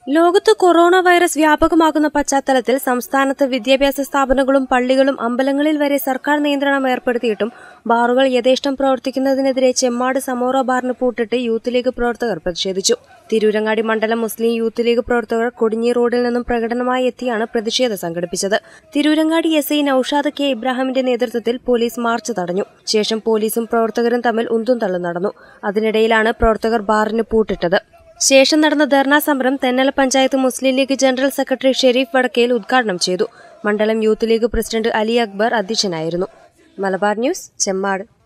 ലോകത്ത് corona virus വ്യാപകമാകുന്ന പശ്ചാത്തലത്തിൽ സംസ്ഥാനത്ത് വിദ്യാഭ്യാസ സ്ഥാപനങ്ങളും പള്ളികളും അമ്പലങ്ങളിൽ വരെ സർക്കാർ നിയന്ത്രണം ഏർപ്പെടുത്തിയിട്ടും ബാറുകൾ യഥേഷ്ടം പ്രവർത്തിക്കുന്നതിനെതിരെ ചെമ്മാട് സമോറ ബാറിന് പൂട്ടിട്ട് യൂത്ത് ലീഗ് പ്രവർത്തകർ പ്രതിഷേധിച്ചു തിരൂരങ്ങാടി മണ്ഡലം മുസ്ലിം യൂത്ത് ലീഗ് പ്രവർത്തകർ കൊടിഞ്ഞി റോഡിൽ നിന്നും പ്രകടനമായി എത്തിയാണ് പ്രതിഷേധം സംഘടിപ്പിച്ചത് Tirurangadi S I Noushad K ഇബ്രാഹിമിന്റെ നേതൃത്വത്തിൽ പോലീസ് മാർച്ച് തടഞ്ഞു ശേഷം പോലീസും പ്രവർത്തകരും തമ്മിൽ ഉന്തും തള്ളും നടന്നു അതിനിടയിലാണ് പ്രവർത്തകർ ബാറിന് പൂട്ടിട്ടത് ശേഷം നടന്ന ധർണാ സമരം Thennala panchayat Muslim League general secretary Shareef Vadakkel ഉദ്ഘാടനം ചെയ്തു മണ്ഡലം youth league president Ali Akbar അധ്യക്ഷനായിരുന്നു മലബാർ ന്യൂസ് ചെമ്മാട്